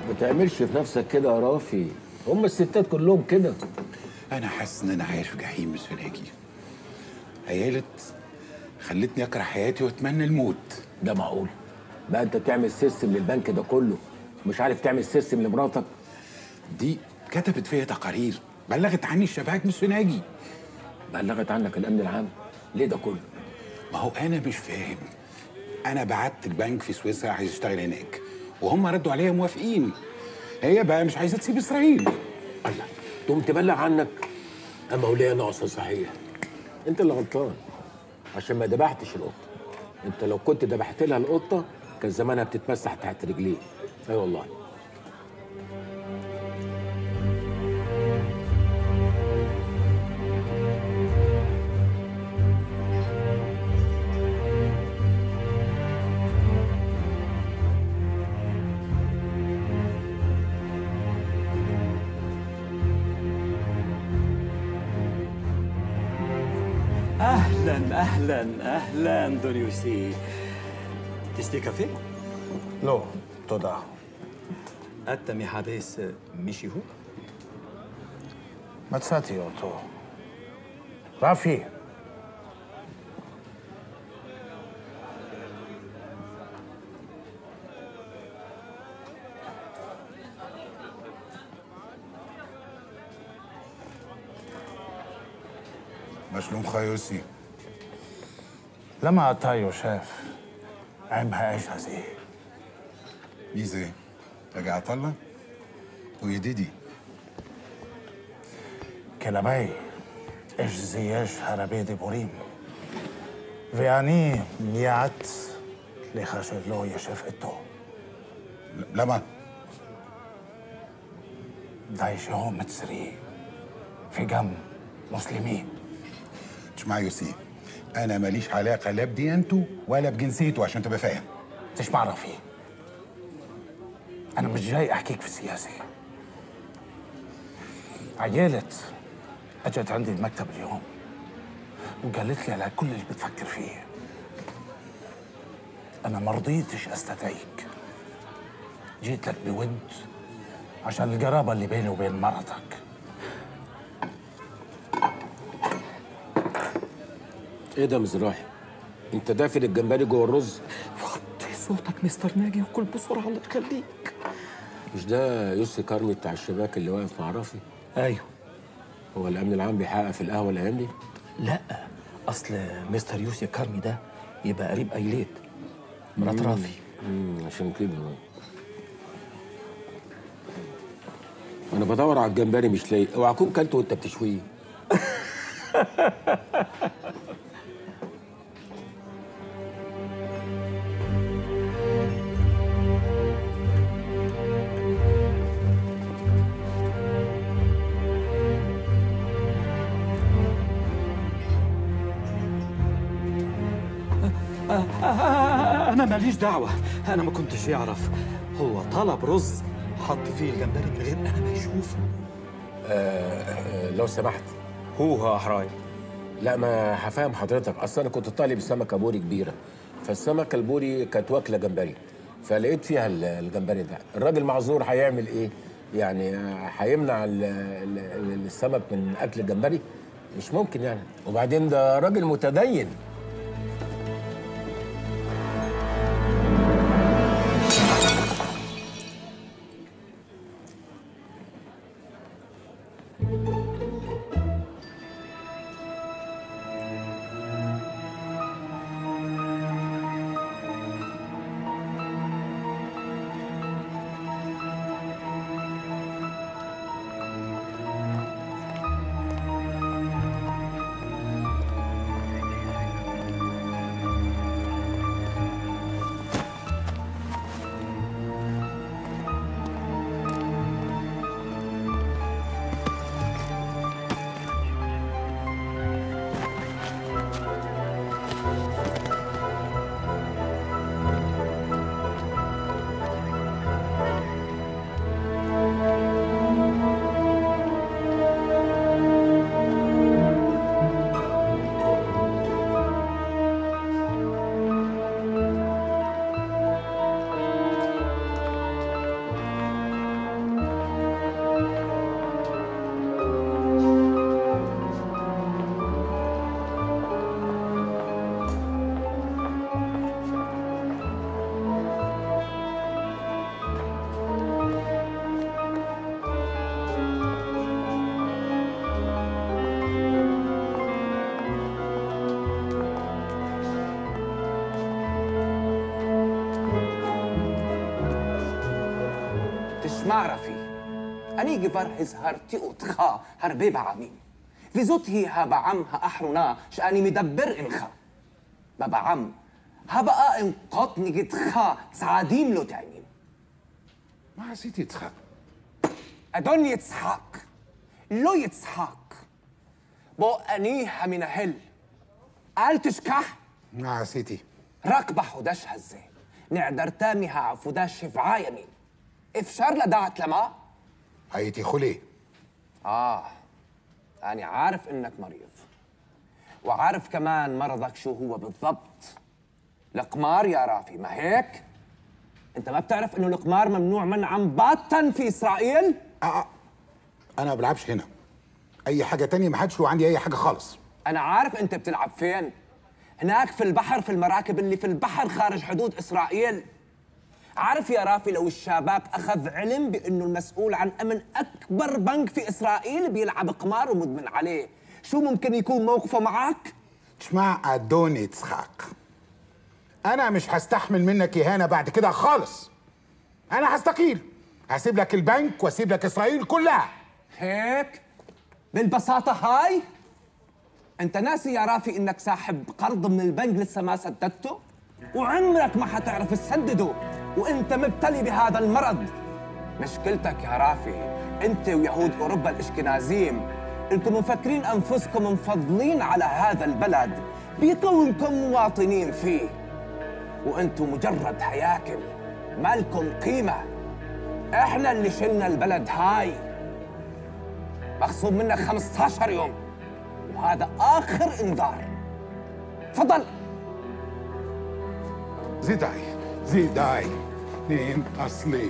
ما تعملش في نفسك كده يا رافي هم الستات كلهم كده انا حاسس ان انا عايش في جحيم مش في ناجي عيالة خلتني اكره حياتي واتمنى الموت ده معقول بقى انت تعمل سيستم للبنك ده كله مش عارف تعمل سيستم لمراتك دي كتبت فيا تقارير بلغت عني الشباك مش في ناجي بلغت عنك الامن العام ليه ده كله ما هو انا مش فاهم انا بعت البنك في سويسرا عايز اشتغل هناك وهم ردوا عليا موافقين هي بقى مش عايزه تسيب اسرائيل الله تقوم تبلغ عنك اما وليه ناقصه صحيح انت اللي غلطان عشان ما ذبحتش القطه انت لو كنت ذبحت لها القطه كان زمانها بتتمسح تحت رجليه اي والله اهلا اهلا اهلا دونيوسي تشتي كافيه؟ לא, תודה. אתה מחפש מישהו? מצאתי אותו. רפי, מה שלומך יוסי? למה אתה יושב עם האש הזה? מי זה? רגע עטאללה? הוא ידידי. כלבי, אש זה יש הרבה דיבורים. ואני מייעץ לך שלא ישב איתו. למה? די שהוא מצרי, וגם מוסלמי. تسمع يوسي انا ماليش علاقه لا بديانته ولا بجنسيته عشان تبقى فاهم تسمع رفي أنا مش جاي أحكيك في السياسة عيالة أجت عندي المكتب اليوم وقالت لي على كل اللي بتفكر فيه أنا ما رضيتش أستدعيك جيت لك بود عشان القرابة اللي بيني وبين مرتك ايه ده مزراحي انت دافن الجمبري جوه الرز وطي صوتك مستر ناجي وكل بسرعه الله يخليك مش ده يوسي كارمي بتاع الشباك اللي واقف مع رافي ايوه هو الامن العام بيحقق في القهوه الايام دي لا اصل مستر يوسي كارمي ده يبقى قريب ايليت مرات رافي امم عشان كده انا بدور على الجمبري مش لاقي اوعى اكون كلته وانت بتشويه انا ماليش دعوه انا ما كنتش يعرف هو طلب رز حط فيه الجمبري من غير انا ما يشوفه آه لو سمحت هو حراي لا ما هفهم حضرتك اصل انا كنت طالب سمكه بوري كبيره فالسمكه البوري كانت واكله جمبري فلقيت فيها ال- الجمبري ده الراجل معذور هيعمل ايه يعني هيمنع ال- ال- ال- السمك من اكل الجمبري مش ممكن يعني وبعدين ده راجل متدين تسمع رفي أني جبر هزهرتي أتخا هربي بعمي في زوتهي هبا عمها أحرنا شأني مدبر إنخا بابا عم هبقى إنقطني جتخا تسعاديم لو تعمين ما عسيت يتخاف أدون يتسحق لو يتسحق بو أنيها من هل قال تشكح ما عسيتي ركبة حداش هزي نعدر تامها عفوداش شفعا يمين افشار لدعت لما هيتي خلي آه أنا عارف إنك مريض وعارف كمان مرضك شو هو بالضبط القمار يا رافي ما هيك؟ أنت ما بتعرف إنه القمار ممنوع منعا باتا في إسرائيل؟ آه. انا ما بلعبش هنا اي حاجه تانية ما حدش له عندي اي حاجه خالص أنا عارف أنت بتلعب فين هناك في البحر في المراكب اللي في البحر خارج حدود إسرائيل عارف يا رافي لو الشباك أخذ علم بأنه المسؤول عن أمن أكبر بنك في إسرائيل بيلعب قمار ومدمن عليه شو ممكن يكون موقفه معك؟ اسمع ادون يتسخاق انا مش هستحمل منك اهانه بعد كده خالص انا هستقيل هسيب لك البنك واسيب لك اسرائيل كلها هيك؟ بالبساطة هاي؟ أنت ناسي يا رافي إنك ساحب قرض من البنك لسه ما سددته؟ وعمرك ما حتعرف تسدده وأنت مبتلي بهذا المرض مشكلتك يا رافي أنت ويهود أوروبا الإشكنازيم إنكم مفكرين أنفسكم مفضلين على هذا البلد بكونكم مواطنين فيه وأنتم مجرد هياكل مالكم قيمة إحنا اللي شلنا البلد هاي مخصوم منك 15 يوم وهذا آخر إنذار تفضل زيداي زيداي نيم اصلي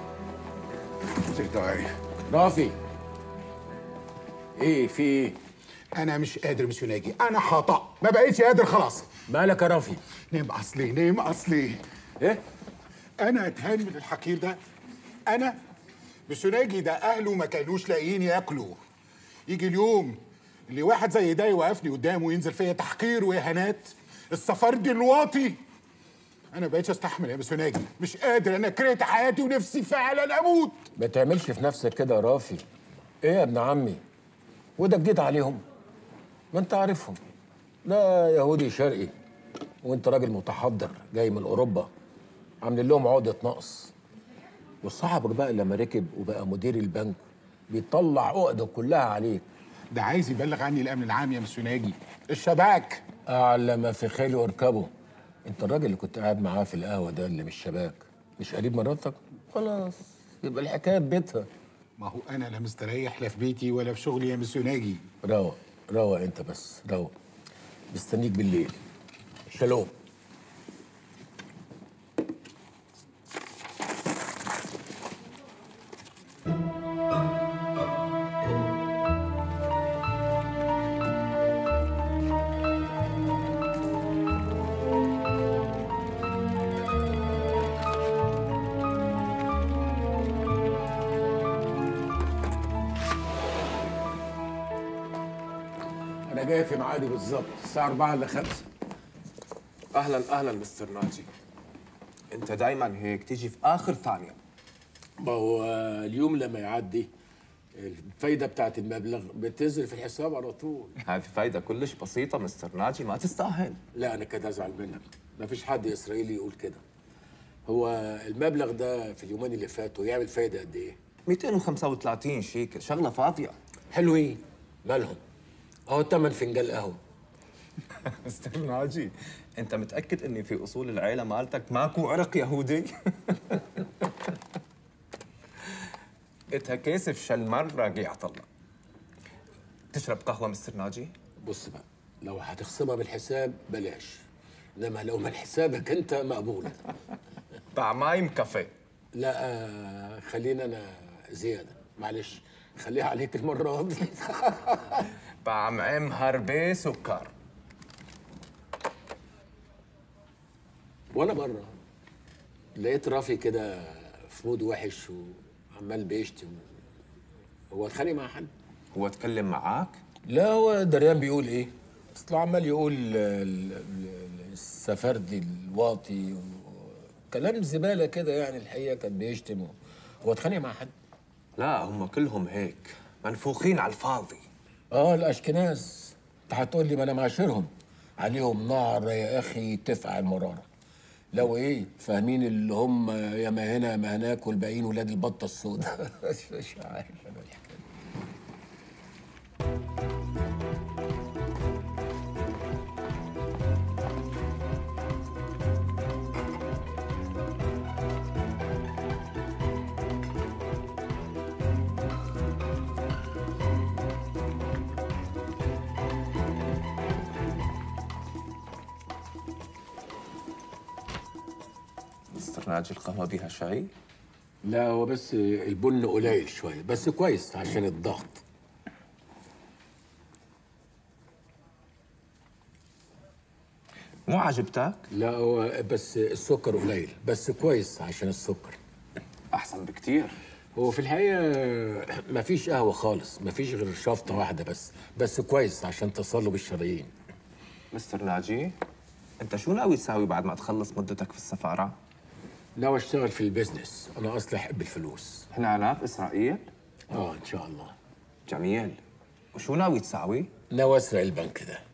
زيداي رافي ايه في ايه انا مش قادر مسيو ناجي انا خطا ما بقيتش قادر خلاص مالك يا رافي نيم اصلي نيم اصلي ايه انا اتهان من الحقير ده انا مسيو ناجي ده اهله ما كانوش لاقيين ياكلوا يجي اليوم اللي واحد زي ده يوقفني قدامه وينزل فيا تحقير واهانات السفردي الواطي انا بقيتش استحمل يا مسيو ناجي مش قادر انا كرهت حياتي ونفسي فعلا اموت ما تعملش في نفسك كده يا رافي ايه يا ابن عمي وده جديد عليهم ما انت عارفهم ده يهودي شرقي وانت راجل متحضر جاي من اوروبا عاملين لهم عقده نقص وصاحبك بقى لما ركب وبقى مدير البنك بيطلع عقده كلها عليك ده عايز يبلغ عني الامن العام يا مسيو ناجي الشباك اعلى ما في خيلي واركبه انت الراجل اللي كنت قاعد معاه في القهوه ده اللي مش شباك مش قريب مراتك خلاص يبقى الحكايه ببيتها ما هو انا لا مستريح لا في بيتي ولا في شغلي يا مسيو ناجي روق روق انت بس روق مستنيك بالليل شالوم انا جاي في ميعادي بالظبط الساعه 4 الا 5 أهلا أهلا مستر ناجي أنت دايما هيك تيجي في آخر ثانية ما هو اليوم لما يعدي الفايده بتاعت المبلغ بتنزل في الحساب على طول هذه فايدة كلش بسيطة مستر ناجي ما تستاهل لا انا كده ازعل منك ما فيش حد اسرائيلي يقول كده هو المبلغ ده في اليومين اللي فاتوا يعمل فايده قد ايه 235 شيكل شغلة فاضية حلوين مالهم اهو تمن فنجان قهوه مستر ناجي أنت متأكد إني في أصول العيلة مالتك ماكو عرق يهودي؟ إتها كيسف شل مرة قيعة الله تشرب قهوة مستر ناجي؟ بص بقى لو هتخصمها بالحساب بلاش انما لو من حسابك انت مقبوله طعمايم كافيه لا آه، خلينا انا زياده معلش خليها عليك المره دي طعم هربي سكر وانا بره لقيت رافي كده في مود وحش وعمال بيشتم هو اتخانق مع حد هو اتكلم معاك؟ لا هو دريان بيقول ايه اصله عمال يقول ال- ال- ال- السفردي الواطي و- كلام زباله كده يعني الحقيقه كان بيشتم هو اتخانق مع حد لا هم كلهم هيك منفوخين على الفاضي اه الاشكناز انت هتقول لي ما انا معاشرهم عليهم نار يا اخي تفقع المراره لو ايه فاهمين اللي هم يا ما هنا يا ما هناك والباقيين ولاد البطه السوداء مش عارف انا الحكايه مستر ناجي القهوة بيها شاي لا هو بس البن قليل شويه بس كويس عشان الضغط مو عجبتك؟ لا هو بس السكر قليل بس كويس عشان السكر أحسن بكتير هو في الحقيقة مفيش قهوة خالص مفيش غير شفطة واحدة بس بس كويس عشان تصلب الشرايين مستر ناجي أنت شو ناوي تساوي بعد ما تخلص مدتك في السفارة؟ ناوي اشتغل في البيزنس انا اصلي احب الفلوس هنا في إسرائيل؟ اه ان شاء الله جميل وشو ناوي تساوي؟ ناوي اسرق البنك ده